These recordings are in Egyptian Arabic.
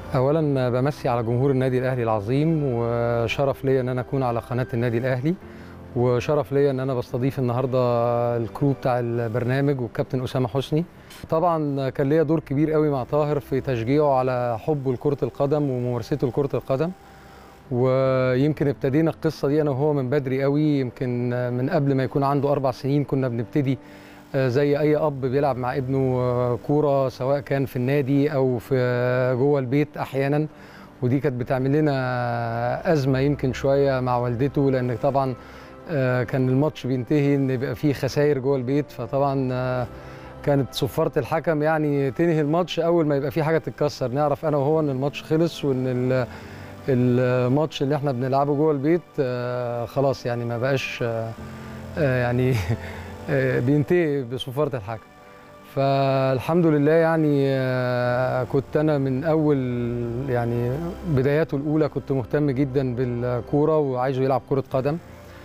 اولا بمسي على جمهور النادي الاهلي العظيم وشرف ليا ان انا اكون على قناه النادي الاهلي وشرف ليا ان انا بستضيف النهارده الكرو بتاع البرنامج والكابتن اسامه حسني طبعا كان ليا دور كبير قوي مع طاهر في تشجيعه على حبه لكره القدم وممارسته لكره القدم ويمكن ابتدينا القصه دي انا وهو من بدري قوي يمكن من قبل ما يكون عنده اربع سنين كنا بنبتدي زي اي اب بيلعب مع ابنه كوره سواء كان في النادي او في جوه البيت احيانا ودي كانت بتعمل لنا ازمه يمكن شويه مع والدته لان طبعا كان الماتش بينتهي ان يبقى فيه خسائر جوه البيت فطبعا كانت صفاره الحكم يعني تنهي الماتش اول ما يبقى فيه حاجه تتكسر نعرف انا وهو ان الماتش خلص وان الماتش اللي احنا بنلعبه جوه البيت خلاص يعني ما بقاش يعني بينتهي بصفاره الحكم فالحمد لله يعني كنت انا من اول يعني بداياته الاولى كنت مهتم جدا بالكوره وعايزه يلعب كره قدم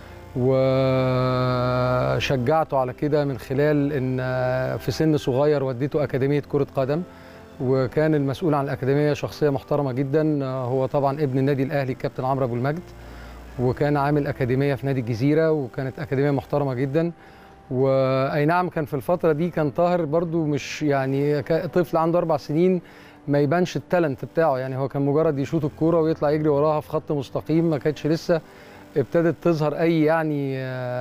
وشجعته على كده من خلال ان في سن صغير وديته اكاديميه كره قدم وكان المسؤول عن الاكاديميه شخصيه محترمه جدا هو طبعا ابن النادي الاهلي الكابتن عمرو ابو المجد وكان عامل اكاديميه في نادي الجزيره وكانت اكاديميه محترمه جدا واي نعم كان في الفتره دي كان طاهر برضو مش يعني طفل عنده اربع سنين ما يبانش التالنت بتاعه يعني هو كان مجرد يشوط الكوره ويطلع يجري وراها في خط مستقيم ما كانتش لسه ابتدت تظهر اي يعني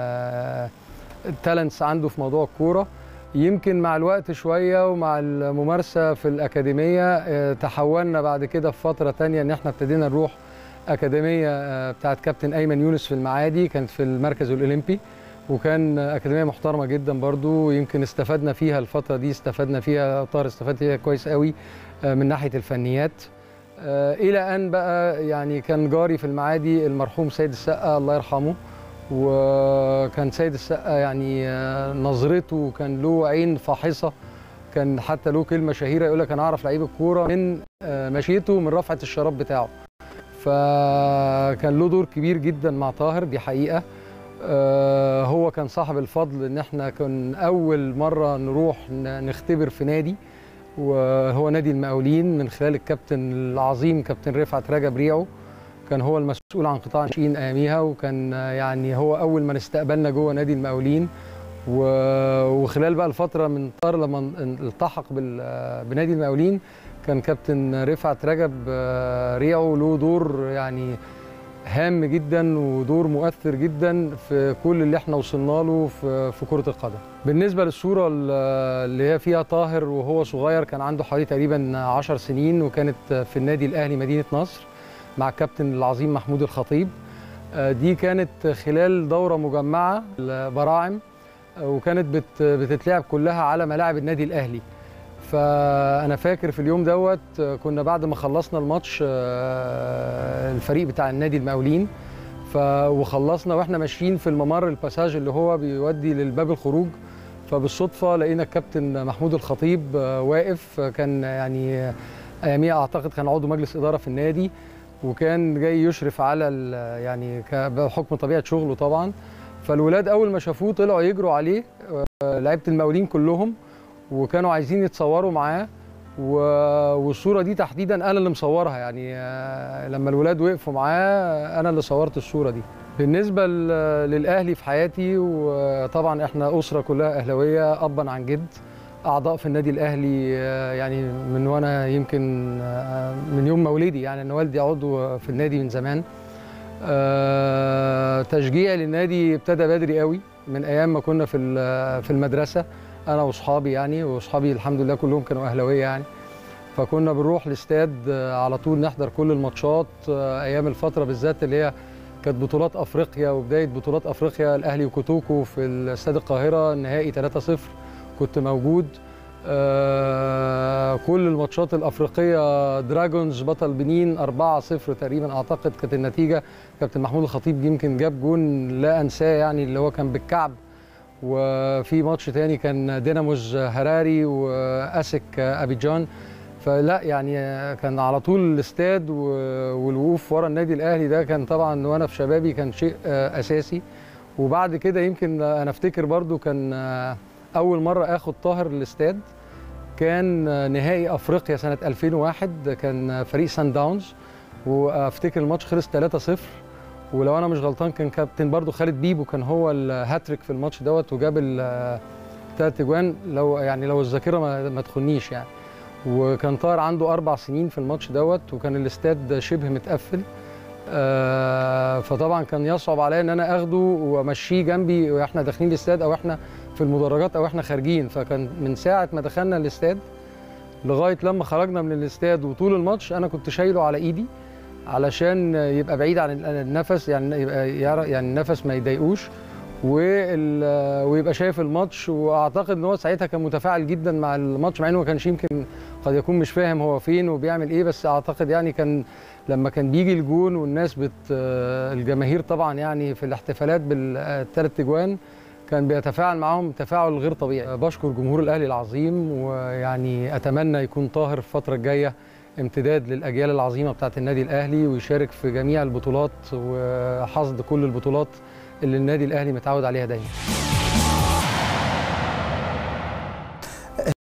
تالنتس عنده في موضوع الكوره يمكن مع الوقت شويه ومع الممارسه في الاكاديميه تحولنا بعد كده في فتره تانية ان احنا ابتدينا نروح اكاديميه بتاعت كابتن ايمن يونس في المعادي كانت في المركز الاولمبي وكان اكاديميه محترمه جدا برضو يمكن استفدنا فيها الفتره دي استفدنا فيها طاهر استفاد فيها كويس قوي من ناحيه الفنيات الى ان بقى يعني كان جاري في المعادي المرحوم سيد السقا الله يرحمه وكان سيد السقا يعني نظرته كان له عين فاحصه كان حتى له كلمه شهيره يقول لك انا اعرف لعيب الكوره من مشيته من رفعه الشراب بتاعه فكان له دور كبير جدا مع طاهر دي حقيقه هو كان صاحب الفضل ان احنا كان اول مره نروح نختبر في نادي وهو نادي المقاولين من خلال الكابتن العظيم كابتن رفعت رجب ريعو كان هو المسؤول عن قطاع الناشئين اياميها وكان يعني هو اول من استقبلنا جوه نادي المقاولين وخلال بقى الفتره من طار لما التحق بنادي المقاولين كان كابتن رفعت رجب ريعو له دور يعني هام جدا ودور مؤثر جدا في كل اللي احنا وصلنا له في, في كره القدم. بالنسبه للصوره اللي هي فيها طاهر وهو صغير كان عنده حوالي تقريبا 10 سنين وكانت في النادي الاهلي مدينه نصر مع الكابتن العظيم محمود الخطيب. دي كانت خلال دوره مجمعه براعم وكانت بتتلعب كلها على ملاعب النادي الاهلي. فانا فاكر في اليوم دوت كنا بعد ما خلصنا الماتش الفريق بتاع النادي المقاولين ف وخلصنا واحنا ماشيين في الممر الباساج اللي هو بيودي للباب الخروج فبالصدفه لقينا الكابتن محمود الخطيب واقف كان يعني اياميها اعتقد كان عضو مجلس اداره في النادي وكان جاي يشرف على يعني بحكم طبيعه شغله طبعا فالولاد اول ما شافوه طلعوا يجروا عليه لعيبه المقاولين كلهم وكانوا عايزين يتصوروا معاه والصوره دي تحديدا انا اللي مصورها يعني لما الولاد وقفوا معاه انا اللي صورت الصوره دي بالنسبه للاهلي في حياتي وطبعا احنا اسره كلها اهلاويه ابا عن جد اعضاء في النادي الاهلي يعني من وانا يمكن من يوم مولدي يعني انا والدي عضو في النادي من زمان تشجيعي للنادي ابتدى بدري قوي من ايام ما كنا في في المدرسه انا واصحابي يعني واصحابي الحمد لله كلهم كانوا اهلاويه يعني فكنا بنروح الاستاد على طول نحضر كل الماتشات ايام الفتره بالذات اللي هي كانت بطولات افريقيا وبدايه بطولات افريقيا الاهلي وكوتوكو في استاد القاهره النهائي 3-0 كنت موجود آه كل الماتشات الافريقيه دراجونز بطل بنين 4-0 تقريبا اعتقد كانت النتيجه كابتن محمود الخطيب يمكن جاب جون لا انساه يعني اللي هو كان بالكعب وفي ماتش تاني كان ديناموز هراري واسك ابيجان فلا يعني كان على طول الاستاد والوقوف ورا النادي الاهلي ده كان طبعا وانا في شبابي كان شيء اساسي وبعد كده يمكن انا افتكر برضو كان اول مره اخد طاهر الاستاد وكان نهائي افريقيا سنه 2001 كان فريق سان داونز وافتكر الماتش خلص 3-0 ولو انا مش غلطان كان كابتن برضو خالد بيبو كان هو الهاتريك في الماتش دوت وجاب الثلاث اجوان لو يعني لو الذاكره ما, ما تخنيش يعني وكان طاهر عنده اربع سنين في الماتش دوت وكان الاستاد شبه متقفل آه فطبعا كان يصعب عليا ان انا اخده وامشيه جنبي واحنا داخلين الاستاد او احنا في المدرجات او احنا خارجين فكان من ساعه ما دخلنا الاستاد لغايه لما خرجنا من الاستاد وطول الماتش انا كنت شايله على ايدي علشان يبقى بعيد عن النفس يعني يبقى يعني النفس ما يضايقوش ويبقى شايف الماتش واعتقد ان هو ساعتها كان متفاعل جدا مع الماتش مع انه ما كانش يمكن قد يكون مش فاهم هو فين وبيعمل ايه بس اعتقد يعني كان لما كان بيجي الجون والناس بت الجماهير طبعا يعني في الاحتفالات بالثلاث اجوان كان بيتفاعل معاهم تفاعل غير طبيعي بشكر جمهور الاهلي العظيم ويعني اتمنى يكون طاهر الفتره الجايه امتداد للاجيال العظيمه بتاعه النادي الاهلي ويشارك في جميع البطولات وحصد كل البطولات اللي النادي الاهلي متعود عليها دايما